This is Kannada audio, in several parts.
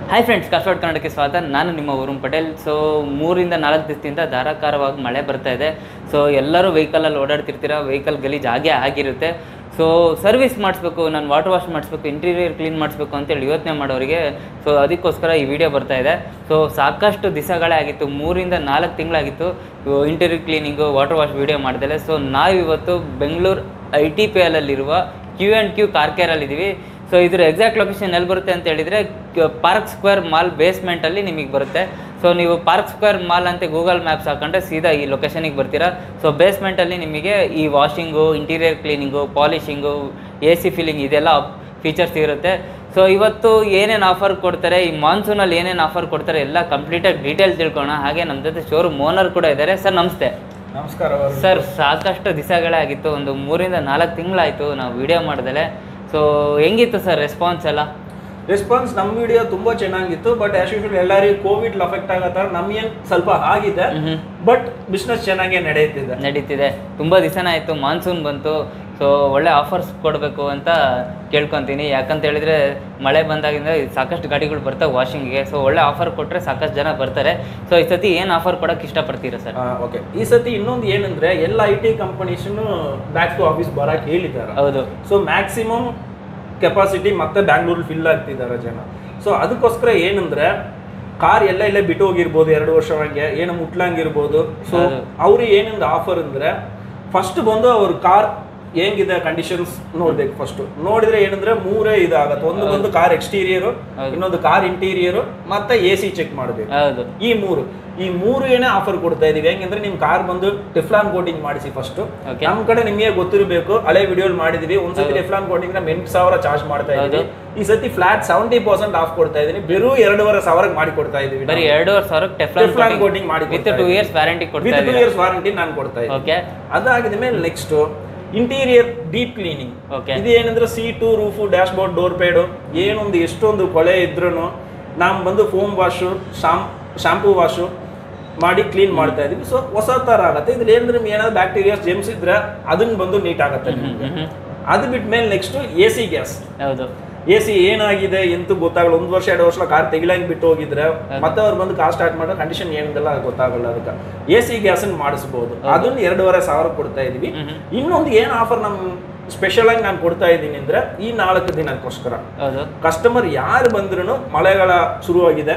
ಹಾಯ್ ಫ್ರೆಂಡ್ಸ್ ಕಾಸ್ವಾಡ್ ಕನ್ನಡಕ್ಕೆ ಸ್ವಾಗತ ನಾನು ನಿಮ್ಮ ವರುಣ್ ಪಟೇಲ್ ಸೊ ಮೂರಿಂದ ನಾಲ್ಕು ದಿವಸದಿಂದ ಧಾರಾಕಾರವಾಗಿ ಮಳೆ ಬರ್ತಾ ಇದೆ ಸೊ ಎಲ್ಲರೂ ವೆಹಿಕಲಲ್ಲಿ ಓಡಾಡ್ತಿರ್ತೀರ ವೆಹಿಕಲ್ ಗಲೀಜ್ ಆಗೇ ಆಗಿರುತ್ತೆ ಸೊ ಸರ್ವಿಸ್ ಮಾಡಿಸ್ಬೇಕು ನಾನು ವಾಟರ್ ವಾಶ್ ಮಾಡಿಸ್ಬೇಕು ಇಂಟೀರಿಯರ್ ಕ್ಲೀನ್ ಮಾಡಿಸ್ಬೇಕು ಅಂತೇಳಿ ಯೋಚನೆ ಮಾಡೋರಿಗೆ ಸೊ ಅದಕ್ಕೋಸ್ಕರ ಈ ವಿಡಿಯೋ ಬರ್ತಾ ಇದೆ ಸೊ ಸಾಕಷ್ಟು ದಿವಸಗಳೇ ಆಗಿತ್ತು ಮೂರಿಂದ ನಾಲ್ಕು ತಿಂಗಳಾಗಿತ್ತು interior cleaning water wash video ಮಾಡ್ದಲೆ ಸೊ ನಾವಿವತ್ತು ಬೆಂಗಳೂರು ಐ ಟಿ ಪಿ ಎಲಲ್ಲಿರುವ ಕ್ಯೂ ಆ್ಯಂಡ್ ಕ್ಯೂ ಕಾರ್ ಕೇರಲ್ಲಿ ಇದ್ದೀವಿ ಸೊ ಇದ್ರ ಎಕ್ಸಾಕ್ಟ್ ಲೊಕೇಶನ್ ಎಲ್ಲಿ ಬರುತ್ತೆ ಅಂತ ಹೇಳಿದರೆ ಪಾರ್ಕ್ ಸ್ಕ್ವೇರ್ ಮಾಲ್ ಬೇಸ್ಮೆಂಟಲ್ಲಿ ನಿಮಗೆ ಬರುತ್ತೆ ಸೊ ನೀವು ಪಾರ್ಕ್ ಸ್ಕ್ವೇರ್ ಮಾಲ್ ಅಂತ ಗೂಗಲ್ ಮ್ಯಾಪ್ಸ್ ಹಾಕೊಂಡ್ರೆ ಸೀದಾ ಈ ಲೊಕೇಶನಿಗೆ ಬರ್ತೀರಾ ಸೊ ಬೇಸ್ಮೆಂಟಲ್ಲಿ ನಿಮಗೆ ಈ washing interior cleaning polishing A C filling ಇದೆಲ್ಲ ಫೀಚರ್ಸ್ ಇರುತ್ತೆ ಸೊ ಇವತ್ತು ಏನೇನು ಆಫರ್ ಕೊಡ್ತಾರೆ ಈ ಮಾನ್ಸೂನಲ್ಲಿ ಏನೇನು ಆಫರ್ ಕೊಡ್ತಾರೆ ಎಲ್ಲ ಕಂಪ್ಲೀಟಾಗಿ ಡೀಟೇಲ್ ತಿಳ್ಕೊಳ್ಳೋಣ ಹಾಗೆ ನಮ್ಮ ಜೊತೆ ಶೋರೂಮ್ ಓನರ್ ಕೂಡ ಇದ್ದಾರೆ ಸರ್ ನಮಸ್ತೆ ನಮಸ್ಕಾರ ವರುಣ್. ಸರ್ ಸಾಕಷ್ಟು ದಿವಸಗಳೇ ಆಗಿತ್ತು ಒಂದು ಮೂರಿಂದ ನಾಲ್ಕು ತಿಂಗಳಾಯಿತು ನಾವು ವಿಡಿಯೋ ಮಾಡ್ದಲೆ ಸೊ ಹೆಂಗಿತ್ತು ಸರ್ ರೆಸ್ಪಾನ್ಸ್ ಎಲ್ಲ ರೆಸ್ಪಾನ್ಸ್ ನಮ್ಮ ವಿಡಿಯೋ ತುಂಬಾ ಚೆನ್ನಾಗಿತ್ತು ಬಟ್ ಆಸ್ ಯೂಶುವಲ್ ಎಲ್ಲರಿಗೂ ಕೋವಿಡ್ ಅಫೆಕ್ಟ್ ಆಗತ್ತಾರ ನಮ್ಗೇನ್ ಸ್ವಲ್ಪ ಆಗಿದೆ ಬಟ್ ಬಿಸ್ನೆಸ್ ಚೆನ್ನಾಗೇ ನಡೆಯುತ್ತಿದೆ ನಡೀತಿದೆ ತುಂಬ ದಿವಸನೇ ಆಯಿತು ಮಾನ್ಸೂನ್ ಬಂತು ಸೊ ಒಳ್ಳೆ ಆಫರ್ಸ್ ಕೊಡಬೇಕು ಅಂತ ಕೇಳ್ಕೊತೀನಿ ಯಾಕಂತ ಹೇಳಿದ್ರೆ ಮಳೆ ಬಂದಾಗಿಂದ ಸಾಕಷ್ಟು ಗಾಡಿಗಳು ಬರ್ತವೆ ವಾಷಿಂಗಿಗೆ ಸೊ ಒಳ್ಳೆ ಆಫರ್ ಕೊಟ್ಟರೆ ಸಾಕಷ್ಟು ಜನ ಬರ್ತಾರೆ ಸೊ ಈ ಸತಿ ಏನು ಆಫರ್ ಕೊಡೋಕೆ ಇಷ್ಟಪಡ್ತೀರಾ ಸರ್ ಓಕೆ ಈ ಸತಿ ಇನ್ನೊಂದು ಏನಂದ್ರೆ ಎಲ್ಲ ಐ ಟಿ ಕಂಪನೀಸ್ನು ಬ್ಯಾಕ್ ಟು ಆಫೀಸ್ ಬರಕ್ ಹೇಳಿದ್ದಾರೆ ಹೌದು ಸೊ ಮ್ಯಾಕ್ಸಿಮಮ್ ಕೆಪಾಸಿಟಿ ಮತ್ತೆ ಬ್ಯಾಂಗ್ಳೂರ್ ಫಿಲ್ ಆಗ್ತಿದ್ದಾರೆ ಜನ ಸೊ ಅದಕ್ಕೋಸ್ಕರ ಏನಂದ್ರೆ ಕಾರ್ ಎಲ್ಲ ಇಲ್ಲೇ ಬಿಟ್ಟು ಹೋಗಿರ್ಬೋದು ಎರಡು ವರ್ಷವಾಗಿ ಏನು ಮುಟ್ಲಂಗಿರ್ಬೋದು ಸೊ ಹೌದು. ಅವ್ರಿಗೆ ಏನೊಂದು ಆಫರ್ ಅಂದ್ರೆ ಫಸ್ಟ್ ಬಂದು ಅವ್ರ ಕಾರ್ ಹೆಂಗಿದೆ ಕಂಡೀಷನ್ಸ್ ನೋಡ್ಬೇಕು ಫಸ್ಟ್ ನೋಡಿದ್ರೆ ಏನಂದ್ರೆ ಮೂರೇ ಇದಾಗತ್ತೆ ಒಂದು ಬಂದು ಕಾರ್ ಎಕ್ಸ್ಟೀರಿಯರ್ ಹೌದು. ಇನ್ನೊಂದು ಕಾರ್ ಇಂಟೀರಿಯರ್ ಮತ್ತೆ ಎ ಸಿ ಚೆಕ್ ಮಾಡಬೇಕು ಹೌದು ಈ ಮೂರು ಈ ಮೂರು ಏನೇ ಆಫರ್ ಕೊಡ್ತಾ ಇದೀವಿ ಹೆಂಗಂದ್ರೆ ನಿಮ್ ಕಾರ್ ಬಂದು ಟೆಫ್ಲಾನ್ ಕೋಟಿಂಗ್ ಮಾಡಿಸಿ ಫಸ್ಟ್ Okay. ನಮ್ ಕಡೆ ನಿಮಗೆ ಗೊತ್ತಿರಬೇಕು ಹಳೆ ವಿಡಿಯೋ ಮಾಡಿದೀವಿ ಒಂದ್ಸತಿ ಟೆಫ್ಲಾನ್ ಕೋಟಿಂಗ್ ನಮ್ ಎಂಟು ಸಾವಿರ ಚಾರ್ಜ್ ಮಾಡ್ತಾ ಇದೀವಿ ಈ ಸತಿ ಫ್ಲಾಟ್ ಸೆವೆಂಟಿ ಪರ್ಸೆಂಟ್ ಆಫ್ ಕೊಡ್ತಾ ಇದೀನಿ ಬರೀ ಎರಡೂವರೆ ಸಾವಿರಕ್ಕೆ ಮಾಡಿ ಕೊಡ್ತಾ ಇದೀವಿ ಬರೀ ಎರಡೂವರೆ ಸಾವಿರಕ್ಕೆ Teflon ಟೆಫ್ಲಾನ್ coating ಮಾಡಿ ವಿತ್ ಕೊಡ್ತಾ ಟೂ ಇಯರ್ಸ್ ವ್ಯಾರಂಟಿ ಕೊಡ್ತಾ ವಿತ್ ಟೂ ಇದ್ದೀರಾ ಇಯರ್ಸ್ ವಾರಂಟಿ ನಾನು ಕೊಡ್ತಾ ಇದ್ದೀನಿ ಓಕೆ ಅದಾಗಿದ ಮೇಲೆ next interior deep cleaning Okay. ಇದು ಏನಂದ್ರೆ seat roof dashboard door pad ಏನೊಂದು ಎಷ್ಟೊಂದು ಕೊಳೆ ಇದ್ರೂ ನಾವು ಬಂದು ಫೋಮ್ ವಾಶು ಶಾಮ್ ಶಾಂಪೂ ವಾಶು ಮಾಡಿ ಕ್ಲೀನ್ ಮಾಡ್ತಾ ಇದೀವಿ ಸೊ ಹೊಸ ತರ ಆಗತ್ತೆ ಇದ್ರಲ್ಲಿ ಏನಂದ್ರೆ ಏನಾದ್ರು ಬ್ಯಾಕ್ಟೀರಿಯಾಸ್ ಜೆಮ್ಸ್ ಇದ್ರೆ ಅದನ್ನ ಬಂದು ನೀಟ್ ಆಗತ್ತೆ ನಿಮ್ಗೆ. ಅದು ಬಿಟ್ಟ ಮೇಲೆ ನೆಕ್ಸ್ಟ್ ಎ ಸಿ ಗ್ಯಾಸ್ ಹೌದು ಎ ಸಿ ಏನಾಗಿದೆ ಎಂತ ಗೊತ್ತಾಗಲ್ಲ ಒಂದು ವರ್ಷ ಎರಡು ವರ್ಷ ಕಾರ್ ತೆಗಿಲಂಗ್ ಬಿಟ್ಟು ಹೋಗಿದ್ರೆ ಮತ್ತೆ ಅವ್ರು ಬಂದು ಕಾರ್ ಸ್ಟಾರ್ಟ್ ಮಾಡೋ ಕಂಡೀಷನ್ ಏನಿದೆಲ್ಲ ಗೊತ್ತಾಗಲ್ಲ ಅದಕ್ಕೆ ಎ ಸಿ ಗ್ಯಾಸ್ ಮಾಡಿಸ್ಬೋದು ಅದನ್ನ ಎರಡೂವರೆ ಸಾವಿರ ಕೊಡ್ತಾ ಇದೀವಿ ಇನ್ನೊಂದು ಏನ್ ಆಫರ್ ನಮ್ ಸ್ಪೆಷಲ್ ಆಗಿ ನಾನು ಕೊಡ್ತಾ ಇದ್ದೀನಿ ಅಂದ್ರೆ ಈ ನಾಲ್ಕು ದಿನಕ್ಕೋಸ್ಕರ ಹೌದು ಕಸ್ಟಮರ್ ಯಾರು ಬಂದ್ರು ಮಳೆಗಾಲ ಶುರುವಾಗಿದೆ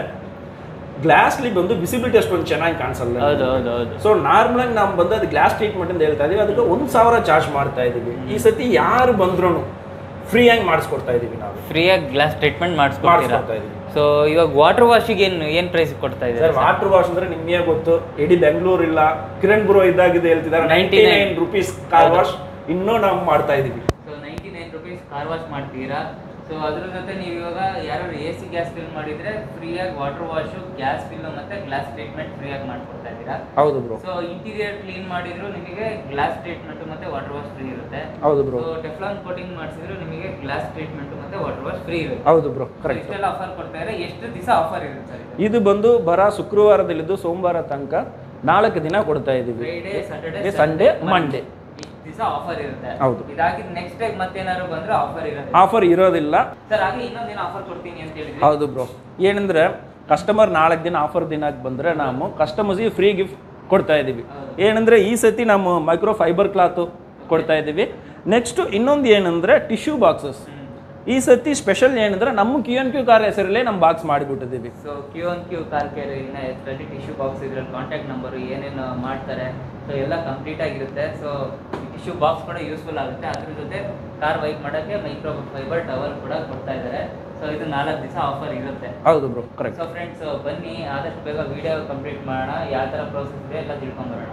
ಗ್ಲಾಸ್ಲಿ ಬಂದು ವಿಸಿಬಿಲಿಟಿ ಅಷ್ಟೊಂದು ಚೆನ್ನಾಗಿ ಕಾಣಿಸಲ್ಲ ಹೌದು ಹೌದು ಹೌದು ಸೊ ನಾರ್ಮಲ್ ಆಗಿ ನಾವು ಬಂದು ಅದು ಗ್ಲಾಸ್ ಟ್ರೀಟ್ಮೆಂಟ್ ಅಂತ ಹೇಳ್ತಾ ಇದೀವಿ ಅದಕ್ಕೆ ಒಂದ್ ಸಾವಿರ ಚಾರ್ಜ್ ಮಾಡ್ತಾ ಇದೀವಿ ಈ ಸತಿ ಯಾರು ಬಂದ್ರು ಫ್ರೀ ಆಗಿ ಮಾಡಿಸ್ಕೊಡ್ತಾ ಇದೀವಿ ನಾವು ಫ್ರೀಯಾಗಿ ಗ್ಲಾಸ್ ಟ್ರೀಟ್ಮೆಂಟ್ ಮಾಡಿಸ್ಕೊಡ್ತೀರಾ ಮಾಡಿಸ್ಕೊಡ್ತಾ ಇದೀವಿ ಸೊ ಇವಾಗ ವಾಟರ್ ವಾಶಿಗೆ ಏನು ಏನು ಪ್ರೈಸ್ ಕೊಡ್ತಾ ಸರ್ ಇದ್ದಾರೆ ವಾಟರ್ ವಾಶ್ ಅಂದ್ರೆ ನಿಮಗೆ ಗೊತ್ತು ಇಡೀ ಬೆಂಗಳೂರು ಇಲ್ಲ ಕಿರಣ್ ಗುರು ಇದ್ದಾಗಿದೆ ಹೇಳ್ತಿದ್ದಾರೆ ninety 99 nine rupees car wash ಇನ್ನೂ ನಾವು ಮಾಡ್ತಾ ಇದೀವಿ so ninety nine rupees car wash ಮಾಡ್ತೀರಾ ಸೊ ಅದ್ರ ಜೊತೆ ನೀವು ಇವಾಗ ಯಾರು ಎ ಸಿ ಗ್ಯಾಸ್ ಫಿಲ್ ಮಾಡಿದ್ರೆ ಫ್ರೀಯಾಗಿ ವಾಟರ್ ವಾಶು ಗ್ಯಾಸ್ ಫಿಲ್ ಮತ್ತೆ ಗ್ಲಾಸ್ ಟ್ರೀಟ್ಮೆಂಟ್ ಫ್ರೀಯಾಗಿ ಮಾಡ್ಕೊಡ್ತಾ ಇದ್ದೀರಾ ಹೌದು ಬ್ರೋ ಸೊ ಇಂಟೀರಿಯರ್ ಕ್ಲೀನ್ ಮಾಡಿದ್ರು ನಿಮಗೆ ಗ್ಲಾಸ್ ಟ್ರೀಟ್ಮೆಂಟ್ ಮತ್ತೆ ವಾಟರ್ ವಾಶ್ ಫ್ರೀ ಇರುತ್ತೆ ಹೌದು ಬ್ರೋ ಸೊ ಟೆಫ್ಲಾನ್ ಕೋಟಿಂಗ್ ಮಾಡಿಸಿದ್ರು ನಿಮಗೆ ಗ್ಲಾಸ್ ಟ್ರೀಟ್ಮೆಂಟ್ ಮತ್ತೆ ವಾಟರ್ ವಾಶ್ ಫ್ರೀ ಇರುತ್ತೆ ಹೌದು ಬ್ರೋ So ಕರೆಕ್ಟ್ ಇಷ್ಟೆಲ್ಲ ಆಫರ್ ಕೊಡ್ತಾ ಇದ್ದಾರೆ ಎಷ್ಟು ದಿವಸ ಆಫರ್ ಇರುತ್ತೆ ಸರ್ ಇದು ಬಂದು ಬರ ಶುಕ್ರವಾರದಲ್ಲಿದ್ದು ಸೋಮವಾರ ತನಕ ನಾಲ್ಕು ದಿನ ಕೊಡ್ತಾ ಇದೀವಿ ಫ್ರೈಡೇ ಸ್ಯಾಟರ್ಡೇ ಸಂಡೇ ಮಂಡೇ ಇಷ್ಟು ದಿವಸ ಆಫರ್ ಇರುತ್ತೆ ಹೌದು. ಇದಾಗಿದ್ ನೆಕ್ಸ್ಟ್ ಟೈಮ್ ಮತ್ತೇನಾದ್ರು ಬಂದ್ರೆ ಆಫರ್ ಇರುತ್ತೆ ಆಫರ್ ಇರೋದಿಲ್ಲ ಸರ್ ಹಾಗೆ ಇನ್ನೊಂದೇನು ಆಫರ್ ಕೊಡ್ತೀನಿ ಅಂತ ಹೇಳಿದ್ರಿ ಹೌದು ಬ್ರೋ ಏನಂದ್ರೆ ಕಸ್ಟಮರ್ ನಾಲ್ಕು ದಿನ ಆಫರ್ ದಿನಕ್ಕೆ ಬಂದ್ರೆ ನಾವು ಕಸ್ಟಮರ್ಸ್ಗೆ ಫ್ರೀ ಗಿಫ್ಟ್ ಕೊಡ್ತಾ ಇದೀವಿ ಏನಂದ್ರೆ ಈ ಸತಿ ನಮ್ಮ ಮೈಕ್ರೋ ಫೈಬರ್ ಕ್ಲಾತ್ ಕೊಡ್ತಾ ಇದೀವಿ ನೆಕ್ಸ್ಟ್ ಇನ್ನೊಂದು ಏನಂದ್ರೆ ಟಿಶ್ಯೂ ಬಾಕ್ಸಸ್ ಈ ಸತಿ ಸ್ಪೆಷಲ್ ಏನಂದ್ರೆ ನಮ್ಮ ಕ್ಯೂ ಎನ್ ಕ್ಯೂ ಕಾರ್ ಹೆಸರಲ್ಲೇ ನಮ್ಮ ಬಾಕ್ಸ್ ಮಾಡಿಬಿಟ್ಟಿದ್ದೀವಿ so Q one Q car care ಇನ್ನ ಹೆಸರಲ್ಲಿ ಟಿಶ್ಯೂ ಬಾಕ್ಸ್ ಇದ್ರಲ್ಲಿ ಕಾಂಟ್ಯಾಕ್ಟ್ ನಂಬರ್ ಏನೇನು ಮಾಡ್ತಾರೆ ಸೊ ಎಲ್ಲ ಕಂಪ್ಲೀಟ್ ಆಗಿರುತ್ತೆ ಸೊ ಟಿಶ್ಯೂ ಬಾಕ್ಸ್ ಕೂಡ ಯೂಸ್ಫುಲ್ ಆಗುತ್ತೆ ಅದ್ರ ಜೊತೆ ಕಾರ್ ವೈಪ್ ಮಾಡೋಕ್ಕೆ ಮೈಕ್ರೋ ಫೈಬರ್ ಟವಲ್ ಕೂಡ ಕೊಡ್ತಾ ಇದ್ದಾರೆ ಸೊ ಇದು ನಾಲ್ಕು ದಿವಸ ಆಫರ್ ಇರುತ್ತೆ ಹೌದು ಬ್ರೋ ಕರೆಕ್ಟ್ ಸೊ ಫ್ರೆಂಡ್ಸ್ ಬನ್ನಿ ಆದಷ್ಟು ಬೇಗ ವಿಡಿಯೋ ಕಂಪ್ಲೀಟ್ ಮಾಡೋಣ ಯಾವ ಥರ ಪ್ರೋಸೆಸ್ ಇದೆ ಎಲ್ಲ ತಿಳ್ಕೊಂಬರೋಣ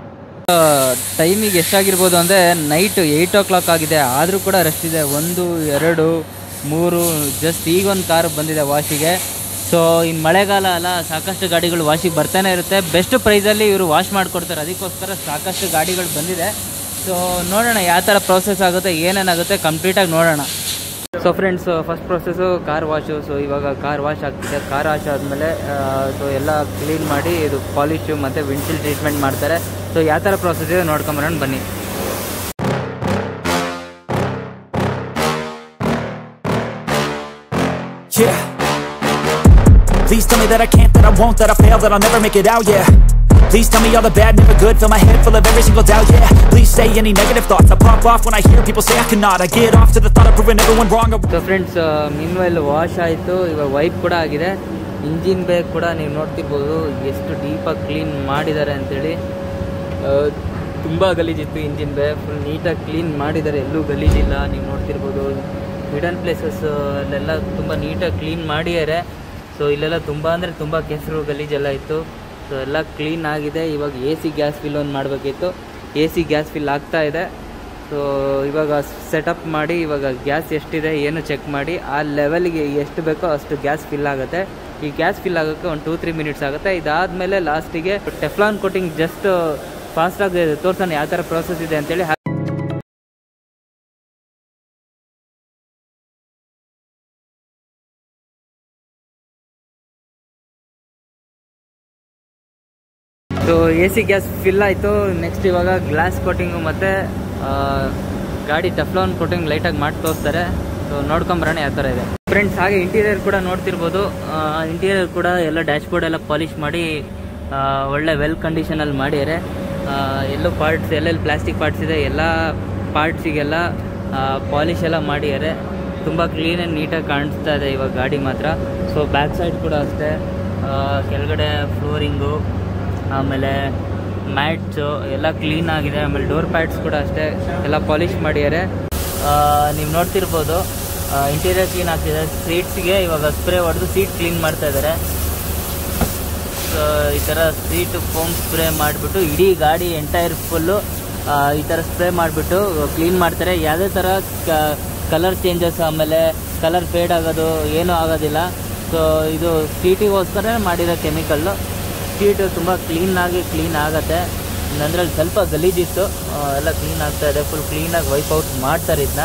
ಟೈಮಿಗೆ ಎಷ್ಟಾಗಿರ್ಬೋದು ಅಂದರೆ ನೈಟ್ ಏಯ್ಟ್ ಓ ಕ್ಲಾಕ್ ಆಗಿದೆ ಆದರೂ ಕೂಡ ರಶ್ ಇದೆ ಒಂದು ಎರಡು ಮೂರು ಜಸ್ಟ್ ಈಗ ಒಂದು ಕಾರ್ ಬಂದಿದೆ ವಾಶಿಗೆ ಸೊ ಇನ್ನು ಮಳೆಗಾಲ ಅಲ್ಲ ಸಾಕಷ್ಟು ಗಾಡಿಗಳು ವಾಶಿಗೆ ಬರ್ತಾನೆ ಇರುತ್ತೆ ಬೆಸ್ಟ್ ಪ್ರೈಸಲ್ಲಿ ಇವರು ವಾಶ್ ಮಾಡಿಕೊಡ್ತಾರೆ ಅದಕ್ಕೋಸ್ಕರ ಸಾಕಷ್ಟು ಗಾಡಿಗಳು ಬಂದಿದೆ ಸೊ ನೋಡೋಣ ಯಾವ ಥರ ಪ್ರೋಸೆಸ್ ಆಗುತ್ತೆ ಏನೇನಾಗುತ್ತೆ ಕಂಪ್ಲೀಟಾಗಿ ನೋಡೋಣ so friends first process car wash so ಇವಾಗ ಕಾರ್ ವಾಶ್ ಆಗ್ತಿದೆ ಕಾರ್ ವಾಶ್ ಆದಮೇಲೆ ಸೊ ಎಲ್ಲ ಕ್ಲೀನ್ ಮಾಡಿ ಇದು ಪಾಲಿಶು ಮತ್ತು ವಿಂಡ್ಶೀಲ್ಡ್ ಟ್ರೀಟ್ಮೆಂಟ್ ಮಾಡ್ತಾರೆ ಸೊ ಯಾವ ಥರ ಪ್ರೊಸೆಸ್ ಇದೆ ನೋಡ್ಕೊಂಬರೋಣ ಬನ್ನಿ Yeah. Please tell me that I can't, that I won't, that I fail, that I'll never make it out, yeah Please tell me all the bad, never good Fill my head full of every single doubt, yeah Please say any negative thoughts I pop off when I hear people say I cannot I get off to the thought of proving everyone wrong I so friends meanwhile wash ಆಯಿತು ಇವಾಗ ವೈಪ್ ಕೂಡ ಆಗಿದೆ ಇಂಜಿನ್ ಬೇಕ್ ಕೂಡ ನೀವು ನೋಡ್ತಿರ್ಬೋದು ಎಷ್ಟು ಡೀಪಾಗಿ ಕ್ಲೀನ್ ಮಾಡಿದ್ದಾರೆ ಅಂತೇಳಿ ತುಂಬ ಗಲೀಜಿತ್ತು ಇಂಜಿನ್ ಬೇ ಫುಲ್ ನೀಟಾಗಿ ಕ್ಲೀನ್ ಮಾಡಿದ್ದಾರೆ ಎಲ್ಲೂ ಗಲೀಜಿಲ್ಲ ನೀವು ನೋಡ್ತಿರ್ಬೋದು ಹಿಡನ್ ಪ್ಲೇಸಸ್ ಅಲ್ಲೆಲ್ಲ ತುಂಬ ನೀಟಾಗಿ ಕ್ಲೀನ್ ಮಾಡಿದ್ದಾರೆ ಸೊ ಇಲ್ಲೆಲ್ಲ ತುಂಬ ಅಂದರೆ ತುಂಬ ಕೆಸರು ಗಲೀಜೆಲ್ಲ ಇತ್ತು ಸೊ ಎಲ್ಲ ಕ್ಲೀನ್ ಆಗಿದೆ ಇವಾಗ ಎ ಸಿ ಗ್ಯಾಸ್ ಫಿಲ್ ಒಂದು ಮಾಡಬೇಕಿತ್ತು ಎ ಸಿ ಗ್ಯಾಸ್ ಫಿಲ್ ಆಗ್ತಾ ಇದೆ ಸೊ ಇವಾಗ ಸೆಟಪ್ ಮಾಡಿ ಇವಾಗ ಗ್ಯಾಸ್ ಎಷ್ಟಿದೆ ಏನು ಚೆಕ್ ಮಾಡಿ ಆ ಲೆವೆಲ್ಗೆ ಎಷ್ಟು ಬೇಕೋ ಅಷ್ಟು ಗ್ಯಾಸ್ ಫಿಲ್ ಆಗುತ್ತೆ ಈ ಗ್ಯಾಸ್ ಫಿಲ್ ಆಗೋಕ್ಕೆ ಒಂದು ಟೂ ತ್ರೀ ಮಿನಿಟ್ಸ್ ಆಗುತ್ತೆ ಇದಾದಮೇಲೆ ಲಾಸ್ಟಿಗೆ ಟೆಫ್ಲಾನ್ ಕೋಟಿಂಗ್ ಜಸ್ಟ್ ಫಾಸ್ಟಾಗಿ ತೋರ್ಸೋಣ ಯಾವ ಥರ ಪ್ರೋಸೆಸ್ ಇದೆ ಅಂತೇಳಿ ಹಾ- so A C gas fill ಆಯಿತು ನೆಕ್ಸ್ಟ್ ಇವಾಗ ಗ್ಲಾಸ್ ಕೋಟಿಂಗು ಮತ್ತು ಗಾಡಿ ಟೆಫ್ಲಾನ್ ಕೋಟಿಂಗ್ ಲೈಟಾಗಿ ಮಾಡಿ ತೋರಿಸ್ತಾರೆ ಸೊ ನೋಡ್ಕೊಂಬರೋಣ ಯಾವ ಥರ ಇದೆ ಫ್ರೆಂಡ್ಸ್ ಹಾಗೆ ಇಂಟೀರಿಯರ್ ಕೂಡ ನೋಡ್ತಿರ್ಬೋದು ಇಂಟೀರಿಯರ್ ಕೂಡ ಎಲ್ಲ ಡ್ಯಾಶ್ ಬೋರ್ಡ್ ಎಲ್ಲ ಪಾಲಿಷ್ ಮಾಡಿ ಆ, ಒಳ್ಳೆ ವೆಲ್ ಕಂಡೀಷನಲ್ಲಿ ಮಾಡಿದ್ದಾರೆ ಆ, ಎಲ್ಲೂ ಪಾರ್ಟ್ಸ್ ಎಲ್ಲೆಲ್ಲಿ ಪ್ಲಾಸ್ಟಿಕ್ ಪಾರ್ಟ್ಸ್ ಇದೆ ಎಲ್ಲ ಪಾರ್ಟ್ಸಿಗೆಲ್ಲ ಪಾಲಿಶ್ ಎಲ್ಲ ಮಾಡಿದ್ದಾರೆ ತುಂಬ ಕ್ಲೀನ್ ಆ್ಯಂಡ್ ನೀಟಾಗಿ ಕಾಣಿಸ್ತಾ ಇದೆ ಇವಾಗ ಗಾಡಿ ಮಾತ್ರ ಸೊ ಬ್ಯಾಕ್ ಸೈಡ್ ಕೂಡ ಅಷ್ಟೇ ಆ, ಕೆಳಗಡೆ ಫ್ಲೋರಿಂಗು ಆಮೇಲೆ ಮ್ಯಾಟ್ಸು ಎಲ್ಲ ಕ್ಲೀನ್ ಆಗಿದೆ ಆಮೇಲೆ ಡೋರ್ ಪ್ಯಾಡ್ಸ್ ಕೂಡ ಅಷ್ಟೇ ಎಲ್ಲ ಪಾಲಿಷ್ ಮಾಡಿದ್ದಾರೆ ನೀವು ನೋಡ್ತಿರ್ಬೋದು ಇಂಟೀರಿಯರ್ ಕ್ಲೀನ್ ಆಗ್ತಿದೆ ಸೀಟ್ಸ್ಗೆ ಇವಾಗ ಸ್ಪ್ರೇ ಹೊಡೆದು ಸೀಟ್ ಕ್ಲೀನ್ ಮಾಡ್ತಾ ಇದ್ದಾರೆ ಸೊ ಈ ಥರ ಸೀಟ್ ಫೋಮ್ ಸ್ಪ್ರೇ ಮಾಡಿಬಿಟ್ಟು ಇಡೀ ಗಾಡಿ ಎಂಟೈರ್ ಫುಲ್ಲು ಈ ಥರ ಸ್ಪ್ರೇ ಮಾಡಿಬಿಟ್ಟು ಕ್ಲೀನ್ ಮಾಡ್ತಾರೆ ಯಾವುದೇ ಥರ ಕಲರ್ ಚೇಂಜಸ್ ಆಮೇಲೆ ಕಲರ್ ಫೇಡ್ ಆಗೋದು ಏನೂ ಆಗೋದಿಲ್ಲ ಸೊ ಇದು ಸೀಟಿಗೋಸ್ಕರ ಮಾಡಿರೋ ಕೆಮಿಕಲ್ಲು ಸೀಟು ತುಂಬ ಕ್ಲೀನಾಗಿ ಕ್ಲೀನ್ ಆಗುತ್ತೆ ಅಂದರೆ ಅಲ್ಲಿ ಸ್ವಲ್ಪ ಗಲೀಜಿತ್ತು ಆ, ಎಲ್ಲ ಕ್ಲೀನ್ ಆಗ್ತಾ ಇದೆ ಫುಲ್ ಕ್ಲೀನಾಗಿ ವೈಪ್ ಔಟ್ ಮಾಡ್ತಾರೆ ಇದನ್ನ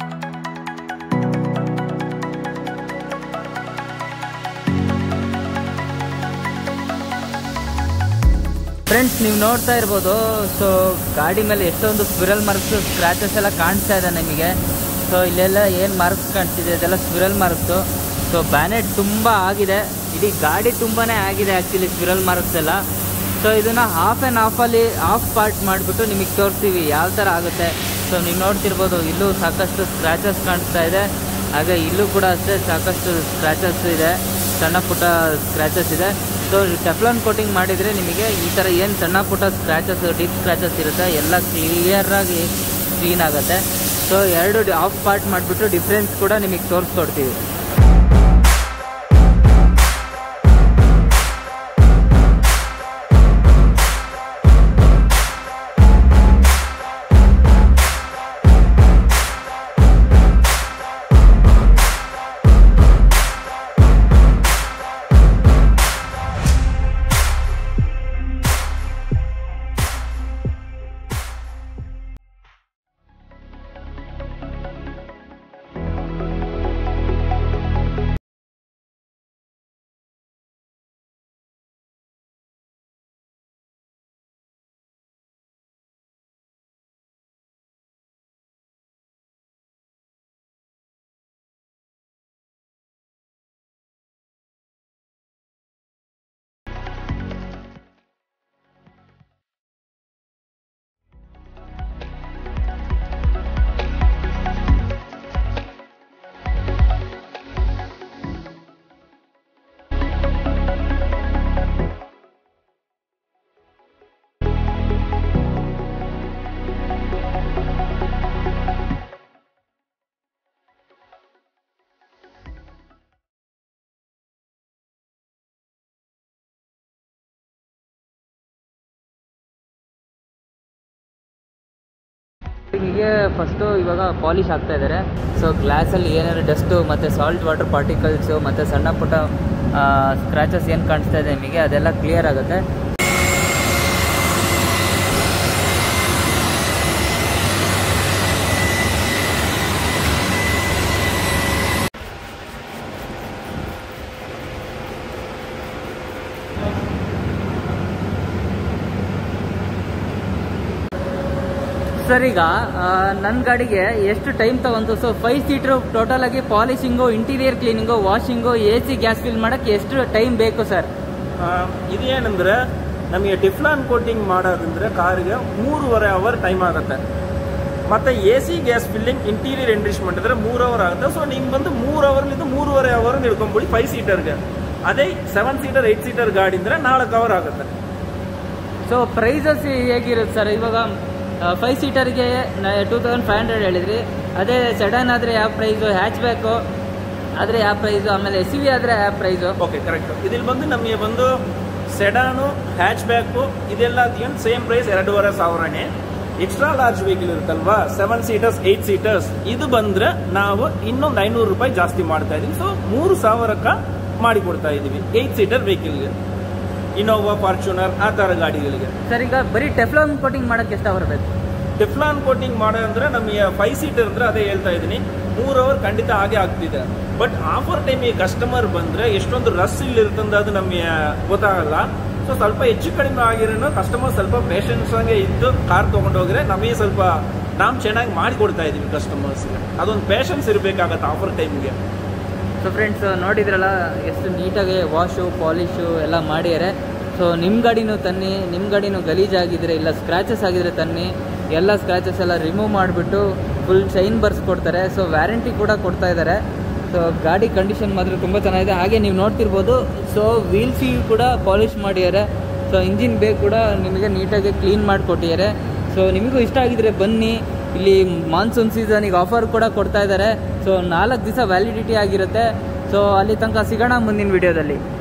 ಫ್ರೆಂಡ್ಸ್ ನೀವು ನೋಡ್ತಾ ಇರ್ಬೋದು ಸೊ ಗಾಡಿ ಮೇಲೆ ಎಷ್ಟೊಂದು ಸ್ಪಿರಲ್ ಮಾರ್ಕ್ಸ್ ಸ್ಕ್ರಾಚಸ್ ಎಲ್ಲ ಕಾಣಿಸ್ತಾ ಇದೆ ನಿಮಗೆ ಸೊ ಇಲ್ಲೆಲ್ಲ ಏನು ಮಾರ್ಕ್ಸ್ ಕಾಣಿಸ್ತಿದೆ ಇದೆಲ್ಲ ಸ್ಪಿರಲ್ ಮಾರ್ಕ್ಸು ಸೊ ಬ್ಯಾನೆಟ್ ತುಂಬ ಆಗಿದೆ ಇಡೀ ಗಾಡಿ ತುಂಬಾ ಆಗಿದೆ ಆ್ಯಕ್ಚುಲಿ ಸ್ಪಿರಲ್ ಮಾರ್ಕ್ಸ್ ಎಲ್ಲ ಸೊ ಇದನ್ನು ಹಾಫ್ ಆ್ಯಂಡ್ ಹಾಫಲ್ಲಿ ಹಾಫ್ ಪಾರ್ಟ್ ಮಾಡಿಬಿಟ್ಟು ನಿಮಗೆ ತೋರಿಸ್ತೀವಿ ಯಾವ ಥರ ಆಗುತ್ತೆ ಸೊ ನೀವು ನೋಡ್ತಿರ್ಬೋದು ಇಲ್ಲೂ ಸಾಕಷ್ಟು ಸ್ಕ್ರಾಚಸ್ ಕಾಣಿಸ್ತಾ ಇದೆ ಹಾಗೆ ಇಲ್ಲೂ ಕೂಡ ಅಷ್ಟೇ ಸಾಕಷ್ಟು ಸ್ಕ್ರಾಚಸ್ ಇದೆ ಸಣ್ಣ ಪುಟ್ಟ ಸ್ಕ್ರ್ಯಾಚಸ್ ಇದೆ ಸೊ ಟೆಫ್ಲಾನ್ ಕೋಟಿಂಗ್ ಮಾಡಿದರೆ ನಿಮಗೆ ಈ ಥರ ಏನು ಸಣ್ಣ ಪುಟ್ಟ ಸ್ಕ್ರ್ಯಾಚಸ್ ಡೀಪ್ ಸ್ಕ್ರ್ಯಾಚಸ್ ಇರುತ್ತೆ ಎಲ್ಲ ಕ್ಲಿಯರಾಗಿ ಕ್ಲೀನ್ ಆಗುತ್ತೆ ಸೊ ಎರಡು ಆಫ್ ಪಾರ್ಟ್ ಮಾಡಿಬಿಟ್ಟು ಡಿಫ್ರೆನ್ಸ್ ಕೂಡ ನಿಮಗೆ ತೋರಿಸ್ಕೊಡ್ತೀವಿ ಹೀಗೆ ಫಸ್ಟು ಇವಾಗ ಪಾಲಿಶ್ ಆಗ್ತಾ ಇದ್ದಾರೆ ಸೊ ಗ್ಲಾಸಲ್ಲಿ ಏನಾದ್ರು ಡಸ್ಟು ಮತ್ತು ಸಾಲ್ಟ್ ವಾಟರ್ ಪಾರ್ಟಿಕಲ್ಸು ಮತ್ತು ಸಣ್ಣ ಪುಟ್ಟ ಸ್ಕ್ರ್ಯಾಚಸ್ ಏನು ಕಾಣಿಸ್ತಾ ಇದೆ ನಿಮಗೆ ಅದೆಲ್ಲ ಕ್ಲಿಯರ್ ಆಗುತ್ತೆ ಸೊ ಸರ್ ಈಗ ನನ್ನ ಗಾಡಿಗೆ ಎಷ್ಟು ಟೈಮ್ ತಗೊಂತು ಸೊ ಫೈವ್ ಸೀಟ್ರು ಟೋಟಲ್ ಆಗಿ polishing interior cleaning washing A C gas fill ಮಾಡಕ್ಕೆ ಎಷ್ಟು ಟೈಮ್ ಬೇಕು ಸರ್ ಆ, ಇದೇನಂದ್ರೆ ನಮಗೆ ಟಿಫ್ಲಾನ್ ಕೋಟಿಂಗ್ ಮಾಡೋದಂದ್ರೆ ಕಾರ್ಗೆ ಮೂರುವರೆ ಅವರ್ ಟೈಮ್ ಆಗುತ್ತೆ ಮತ್ತೆ A C gas filling interior ಎಂಟ್ರಿಶ್ಮೆಂಟ್ ಅಂದ್ರೆ ಮೂರು ಅವರ್ ಆಗುತ್ತೆ ಸೊ ನಿಮ್ಗೆ ಬಂದು ಮೂರು ಅವರ್ಲಿಂದ ಮೂರುವರೆ ಅವರ್ ಹಿಡ್ಕೊಂಬಿಡಿ ಫೈವ್ ಸೀಟರ್ಗೆ ಅದೇ ಸೆವೆನ್ ಸೀಟರ್ ಏಯ್ಟ್ ಸೀಟರ್ ಗಾಡಿ ಅಂದ್ರೆ ನಾಲ್ಕು ಅವರ್ ಆಗುತ್ತೆ ಸೊ ಪ್ರೈಸಸ್ ಹೇಗಿರುತ್ತೆ ಸರ್ ಇವಾಗ ಫೈವ್ ಸೀಟರ್ಗೆ ಟೂ ತೌಸಂಡ್ ಫೈವ್ ಹಂಡ್ರೆಡ್ ಹೇಳಿದ್ರಿ ಅದೇ ಸಡನ್ ಆದರೆ ಯಾವ ಪ್ರೈಸು ಹ್ಯಾಚ್ ಬ್ಯಾಕು ಆದರೆ ಯಾವ ಪ್ರೈಸು ಆಮೇಲೆ ಎಸ್ ವಿ ಆದರೆ ಯಾವ ಪ್ರೈಸು ಓಕೆ ಕರೆಕ್ಟ್ ಇದಿಲ್ಲಿ ಬಂದು ನಮಗೆ ಬಂದು ಸೆಡಾನು ಹ್ಯಾಚ್ ಬ್ಯಾಕು ಇದೆಲ್ಲ ಏನು ಸೇಮ್ ಪ್ರೈಸ್ ಎರಡೂವರೆ ಸಾವಿರನೇ ಎಕ್ಸ್ಟ್ರಾ ಲಾರ್ಜ್ ವೆಹಿಕಲ್ ಇರುತ್ತಲ್ವಾ ಸೆವೆನ್ ಸೀಟರ್ಸ್ ಏಯ್ಟ್ ಸೀಟರ್ಸ್ ಇದು ಬಂದ್ರೆ ನಾವು ಇನ್ನೊಂದು ಐನೂರು ರೂಪಾಯಿ ಜಾಸ್ತಿ ಮಾಡ್ತಾ ಇದೀವಿ ಸೊ ಮೂರು ಸಾವಿರಕ್ಕೆ ಮಾಡಿ ಕೊಡ್ತಾ ಇದೀವಿ ಏಯ್ಟ್ ಸೀಟರ್ ವೆಹಿಕಲ್ಗೆ ಇನೋವಾ ಫಾರ್ಚುನರ್ ಆ ಥರ ಗಾಡಿಗಳಿಗೆ ಸರ್ ಈಗ ಬರೀ ಟೆಫ್ಲಾನ್ ಕೋಟಿಂಗ್ ಮಾಡೋಕ್ಕೆ ಎಷ್ಟು ಅವರ್ ಬೇಕು ಟಿಫ್ಲಾನ್ ಕೋಟಿಂಗ್ ಮಾಡೋ ಅಂದ್ರೆ ನಮಗೆ ಫೈವ್ ಸೀಟರ್ ಅಂದ್ರೆ ಅದೇ ಹೇಳ್ತಾ ಇದ್ದೀನಿ ಮೂರು ಅವರ್ ಖಂಡಿತ ಹಾಗೆ ಆಗ್ತಿದೆ ಬಟ್ ಆಫರ್ ಟೈಮಿಗೆ ಕಸ್ಟಮರ್ ಬಂದ್ರೆ ಎಷ್ಟೊಂದು ರಸ್ ಇಲ್ಲಿ ಇರ್ತಂದ ಅದು ನಮಗೆ ಗೊತ್ತಾಗಲ್ಲ ಸೊ ಸ್ವಲ್ಪ ಹೆಚ್ಚು ಕಡಿಮೆ ಆಗಿರೋನು ಕಸ್ಟಮರ್ ಸ್ವಲ್ಪ ಪೇಷನ್ಸ್ ಆಗಿ ಇದ್ದು ಕಾರ್ ತೊಗೊಂಡೋಗ್ರೆ ನಮಗೆ ಸ್ವಲ್ಪ ನಾವು ಚೆನ್ನಾಗಿ ಮಾಡಿ ಕೊಡ್ತಾ ಇದೀವಿ ಕಸ್ಟಮರ್ಸ್ಗೆ ಅದೊಂದು ಪೇಷನ್ಸ್ ಇರಬೇಕಾಗತ್ತೆ ಆಫರ್ ಟೈಮ್ಗೆ ಸೊ ಫ್ರೆಂಡ್ಸ್ ನೋಡಿದ್ರಲ್ಲ ಎಷ್ಟು ನೀಟಾಗಿ ವಾಶು ಪಾಲಿಶು ಎಲ್ಲ ಮಾಡಿದ್ದಾರೆ ಸೊ ನಿಮ್ಮ ಗಾಡಿನೂ ತನ್ನಿ ನಿಮ್ಮ ಗಾಡಿನೂ ಗಲೀಜಾಗಿದ್ರೆ ಇಲ್ಲ ಸ್ಕ್ರ್ಯಾಚಸ್ ಆಗಿದ್ರೆ ತನ್ನಿ ಎಲ್ಲ ಸ್ಕ್ರ್ಯಾಚಸ್ ಎಲ್ಲ ರಿಮೂವ್ ಮಾಡಿಬಿಟ್ಟು ಫುಲ್ ಶೈನ್ ಬರ್ಸ್ಕೊಡ್ತಾರೆ ಸೊ ವ್ಯಾರಂಟಿ ಕೂಡ ಕೊಡ್ತಾ ಇದ್ದಾರೆ ಸೊ ಗಾಡಿ ಕಂಡೀಷನ್ ಮಾತ್ರ ತುಂಬ ಚೆನ್ನಾಗಿದೆ ಹಾಗೆ ನೀವು ನೋಡ್ತಿರ್ಬೋದು ಸೊ ವೀಲ್ಸಿ ಕೂಡ ಪಾಲಿಶ್ ಮಾಡಿದ್ದಾರೆ ಸೊ ಇಂಜಿನ್ ಬೇಕ್ ಕೂಡ ನಿಮಗೆ ನೀಟಾಗಿ ಕ್ಲೀನ್ ಮಾಡಿಕೊಟ್ಟಿದ್ದಾರೆ ಸೊ ನಿಮಗೂ ಇಷ್ಟ ಆಗಿದ್ರೆ ಬನ್ನಿ ಇಲ್ಲಿ ಮಾನ್ಸೂನ್ ಸೀಸನಿಗೆ ಆಫರ್ ಕೂಡ ಕೊಡ್ತಾ ಇದ್ದಾರೆ ಸೊ ನಾಲ್ಕು ದಿವಸ ವ್ಯಾಲಿಡಿಟಿ ಆಗಿರುತ್ತೆ ಸೊ ಅಲ್ಲಿ ತನಕ ಸಿಗೋಣ ಮುಂದಿನ ವಿಡಿಯೋದಲ್ಲಿ